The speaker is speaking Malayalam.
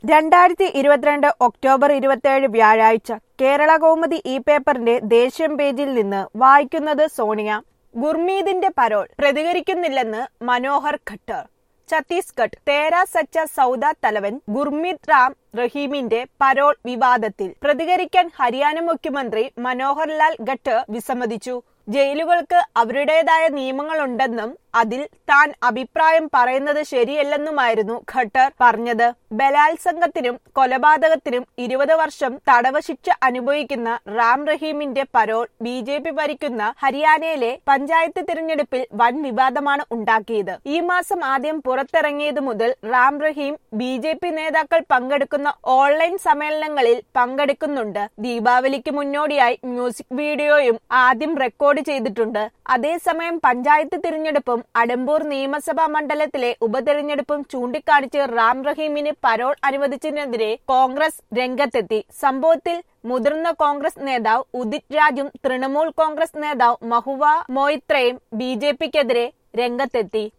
രണ്ടായിരത്തി ഇരുപത്തിരണ്ട് ഒക്ടോബർ ഇരുപത്തിയേഴ് വ്യാഴാഴ്ച കേരള കൗമുദി ഇ പേപ്പറിന്റെ ദേശീയം പേജിൽ നിന്ന് വായിക്കുന്നത് സോണിയ ഗുർമീതിന്റെ പരോൾ പ്രതികരിക്കുന്നില്ലെന്ന് മനോഹർ ഖട്ടർ ഛത്തീസ്ഗഡ് തേര സച്ച സൗദ തലവൻ ഗുർമീത് റാം റഹീമിന്റെ പരോൾ വിവാദത്തിൽ പ്രതികരിക്കാൻ ഹരിയാന മുഖ്യമന്ത്രി മനോഹർ ലാൽ ഖട്ടർ വിസമ്മതിച്ചു ജയിലുകൾക്ക് അവരുടേതായ നിയമങ്ങളുണ്ടെന്നും അതിൽ താൻ അഭിപ്രായം പറയുന്നത് ശരിയല്ലെന്നുമായിരുന്നു ഖട്ടർ പറഞ്ഞത് ബലാത്സംഗത്തിനും കൊലപാതകത്തിനും ഇരുപത് വർഷം തടവ് ശിക്ഷ അനുഭവിക്കുന്ന റാം റഹീമിന്റെ പരോൾ ബി ജെ പി ഭരിക്കുന്ന ഹരിയാനയിലെ പഞ്ചായത്ത് തിരഞ്ഞെടുപ്പിൽ വൻ വിവാദമാണ് ഉണ്ടാക്കിയത് ഈ മാസം ആദ്യം പുറത്തിറങ്ങിയത് മുതൽ Ram Rahim B J P നേതാക്കൾ പങ്കെടുക്കുന്ന ഓൺലൈൻ സമ്മേളനങ്ങളിൽ പങ്കെടുക്കുന്നുണ്ട് ദീപാവലിക്ക് മുന്നോടിയായി മ്യൂസിക് വീഡിയോയും ആദ്യം റെക്കോർഡ് ചെയ്തിട്ടുണ്ട് അതേസമയം പഞ്ചായത്ത് തിരഞ്ഞെടുപ്പും അടമ്പൂർ നിയമസഭാ മണ്ഡലത്തിലെ ഉപതെരഞ്ഞെടുപ്പും ചൂണ്ടിക്കാണിച്ച് റാം റഹീമിന് പരോൾ അനുവദിച്ചതിനെതിരെ കോൺഗ്രസ് രംഗത്തെത്തി സംഭവത്തിൽ മുതിർന്ന കോൺഗ്രസ് നേതാവ് ഉദിത് രാജും തൃണമൂൽ കോൺഗ്രസ് നേതാവ് മഹുവ മൊയ്ത്രയും ബി ജെ പിക്കെതിരെ രംഗത്തെത്തി